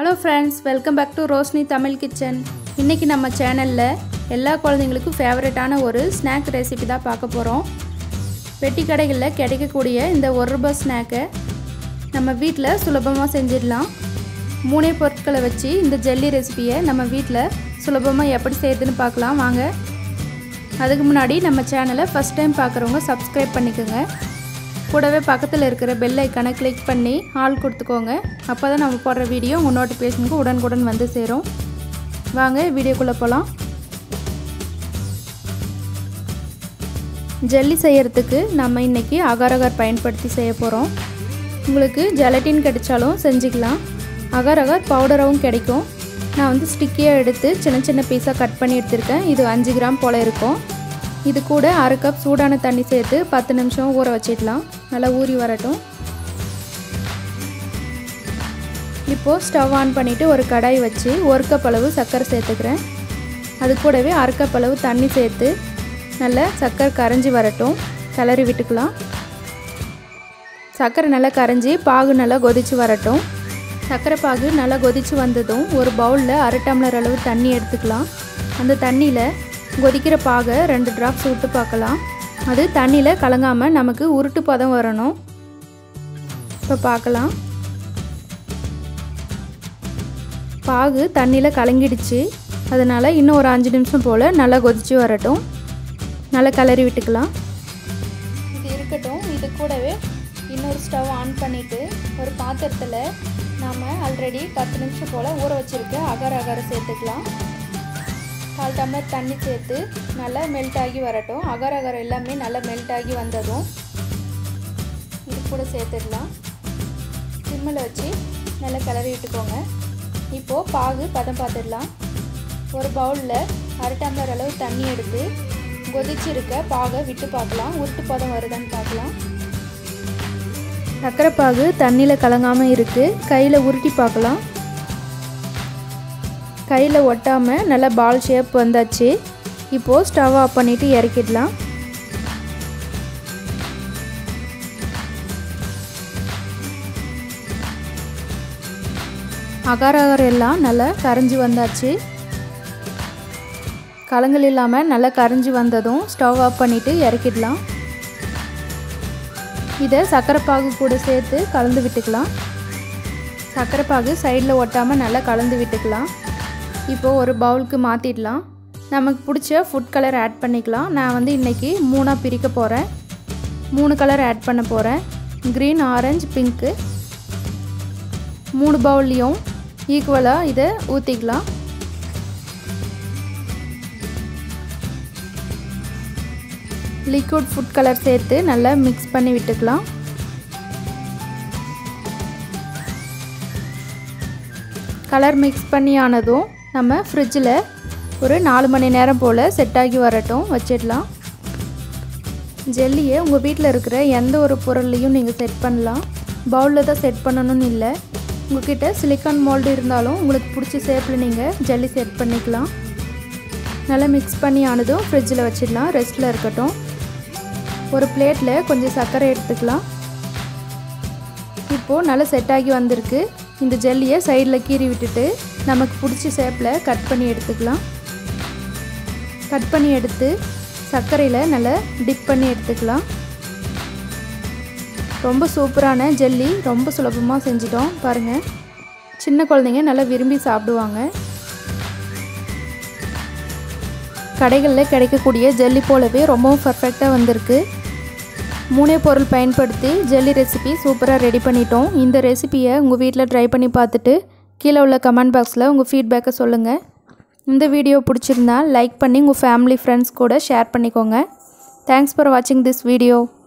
hello friends welcome back to Roshini Tamil kitchen இன்றைக்கி நம்ம சேனலில் எல்லா குழந்தைங்களுக்கும் ஃபேவரட்டான ஒரு ஸ்நாக் ரெசிபி தான் பார்க்க போகிறோம் பெட்டி கடைகளில் கிடைக்கக்கூடிய இந்த ஒரு ரூபாய் ஸ்நாக்கை நம்ம வீட்டில் சுலபமாக செஞ்சிடலாம் மூணே பொருட்களை வச்சு இந்த ஜெல்லி ரெசிபியை நம்ம வீட்டில் சுலபமாக எப்படி செய்யுதுன்னு பார்க்கலாம் வாங்க அதுக்கு முன்னாடி நம்ம சேனலை ஃபஸ்ட் டைம் பார்க்குறவங்க சப்ஸ்கிரைப் பண்ணிக்கோங்க கூடவே பக்கத்தில் இருக்கிற பெல் ஐக்கானை கிளிக் பண்ணி ஆள் கொடுத்துக்கோங்க அப்போ தான் நம்ம போடுற வீடியோ உங்கள் நோட்டிஃபிகேஷனுக்கு உடனுக்குடன் வந்து சேரும் வாங்க வீடியோக்குள்ளே போகலாம் ஜெல்லி செய்கிறதுக்கு நம்ம இன்றைக்கி அகார் அகார் பயன்படுத்தி செய்ய போகிறோம் உங்களுக்கு ஜெலட்டின் கிடைச்சாலும் செஞ்சுக்கலாம் அகார் அகார் பவுடராகவும் கிடைக்கும் நான் வந்து ஸ்டிக்கியாக எடுத்து சின்ன சின்ன பீஸாக கட் பண்ணி எடுத்திருக்கேன் இது அஞ்சு கிராம் போல் இருக்கும் இது கூட அரை கப் சூடான தண்ணி சேர்த்து பத்து நிமிஷம் ஊற வச்சிடலாம் நல்லா ஊறி வரட்டும் இப்போது ஸ்டவ் ஆன் பண்ணிவிட்டு ஒரு கடாய் வச்சு ஒரு கப் அளவு சர்க்கரை சேர்த்துக்கிறேன் அது கூடவே அரை கப் அளவு தண்ணி சேர்த்து நல்லா சர்க்கரை கரைஞ்சி வரட்டும் கிளறி விட்டுக்கலாம் சர்க்கரை நல்லா கரைஞ்சி பாகு நல்லா கொதித்து வரட்டும் சர்க்கரை பாகு நல்லா கொதித்து வந்ததும் ஒரு பவுலில் அரை டம்ளர் அளவு தண்ணி எடுத்துக்கலாம் அந்த தண்ணியில் கொதிக்கிற பாகை ரெண்டு ட்ராப்ஸ் விட்டு பார்க்கலாம் அது தண்ணியில் கலங்காமல் நமக்கு உருட்டு பதம் வரணும் இப்போ பார்க்கலாம் பாகு தண்ணியில் கலங்கிடுச்சு அதனால் இன்னும் ஒரு அஞ்சு நிமிஷம் போல் நல்லா கொதித்து வரட்டும் நல்லா கிளறி விட்டுக்கலாம் இது இருக்கட்டும் இது கூடவே இன்னொரு ஸ்டவ் ஆன் பண்ணிவிட்டு ஒரு பாத்திரத்தில் நாம் ஆல்ரெடி பத்து நிமிஷம் போல் ஊற வச்சுருக்க அகர் அகரை சேர்த்துக்கலாம் கால் டம்ளர் தண்ணி சேர்த்து நல்லா மெல்ட் ஆகி வரட்டும் அகர் அகர் எல்லாமே நல்லா மெல்ட் ஆகி வந்ததும் இது கூட சேர்த்துடலாம் சிம்மில் வச்சு நல்லா கிளறி விட்டுக்கோங்க இப்போது பாகு பதம் பார்த்துடலாம் ஒரு பவுலில் அரை டம்ளர் அளவு தண்ணி எடுத்து கொதிச்சிருக்க பாகை விட்டு பார்க்கலாம் உருட்டு பதம் வருதான்னு பார்க்கலாம் சர்க்கரை பாகு தண்ணியில் கலங்காமல் இருக்குது கையில் உருட்டி பார்க்கலாம் கையில் ஒட்டாமல் நல்லா பால் ஷேப் வந்தாச்சு இப்போது ஸ்டவ் ஆஃப் பண்ணிவிட்டு இறக்கிடலாம் அகார அகாரம் எல்லாம் நல்லா கரைஞ்சி வந்தாச்சு கலங்கள் இல்லாமல் நல்லா கரைஞ்சி வந்ததும் ஸ்டவ் ஆஃப் பண்ணிவிட்டு இறக்கிடலாம் இதை சர்க்கரைப்பாகு கூட சேர்த்து கலந்து விட்டுக்கலாம் சர்க்கரைப்பாகு சைடில் ஒட்டாமல் நல்லா கலந்து விட்டுக்கலாம் இப்போது ஒரு பவுலுக்கு மாற்றிடலாம் நமக்கு பிடிச்ச ஃபுட் கலர் ஆட் பண்ணிக்கலாம் நான் வந்து இன்றைக்கி மூணாக பிரிக்க போகிறேன் மூணு கலர் ஆட் பண்ண போகிறேன் க்ரீன் ஆரஞ்சு பிங்க்கு மூணு பவுல்லையும் ஈக்குவலாக இதை ஊற்றிக்கலாம் லிக்விட் ஃபுட் கலர் சேர்த்து நல்லா மிக்ஸ் பண்ணி விட்டுக்கலாம் கலர் மிக்ஸ் பண்ணி ஆனதும் நம்ம ஃப்ரிட்ஜில் ஒரு நாலு மணி நேரம் போல் செட் ஆகி வரட்டும் வச்சிடலாம் ஜெல்லியை உங்கள் வீட்டில் இருக்கிற எந்த ஒரு பொருள்லையும் நீங்கள் செட் பண்ணலாம் பவுலில் தான் செட் பண்ணணும்னு இல்லை உங்ககிட்ட சிலிக்கான் மோல்டு இருந்தாலும் உங்களுக்கு பிடிச்ச ஷேப்பில் நீங்கள் ஜல்லி செட் பண்ணிக்கலாம் நல்லா மிக்ஸ் பண்ணி ஆனதும் ஃப்ரிட்ஜில் வச்சிடலாம் ரெஸ்ட்டில் இருக்கட்டும் ஒரு பிளேட்டில் கொஞ்சம் சர்க்கரை எடுத்துக்கலாம் இப்போது நல்லா செட் ஆகி வந்திருக்கு இந்த ஜெல்லியை சைடில் கீறி விட்டுட்டு நமக்கு பிடிச்ச ஷேப்பில் கட் பண்ணி எடுத்துக்கலாம் கட் பண்ணி எடுத்து சர்க்கரையில் நல்லா டிப் பண்ணி எடுத்துக்கலாம் ரொம்ப சூப்பரான ஜெல்லி ரொம்ப சுலபமாக செஞ்சிட்டோம் பாருங்கள் சின்ன குழந்தைங்க நல்லா விரும்பி சாப்பிடுவாங்க கடைகளில் கிடைக்கக்கூடிய ஜெல்லி போலவே ரொம்பவும் பர்ஃபெக்டாக வந்திருக்கு மூணே பொருள் பயன்படுத்தி ஜெல்லி ரெசிபி சூப்பராக ரெடி பண்ணிட்டோம் இந்த ரெசிப்பியை உங்கள் வீட்டில் ட்ரை பண்ணி பார்த்துட்டு கீழே உள்ள கமெண்ட் பாக்ஸில் உங்கள் ஃபீட்பேக்கை சொல்லுங்கள் இந்த வீடியோ பிடிச்சிருந்தா லைக் பண்ணி உங்கள் ஃபேமிலி ஃப்ரெண்ட்ஸ் கூட ஷேர் பண்ணிக்கோங்க தேங்க்ஸ் ஃபார் வாட்சிங் திஸ் வீடியோ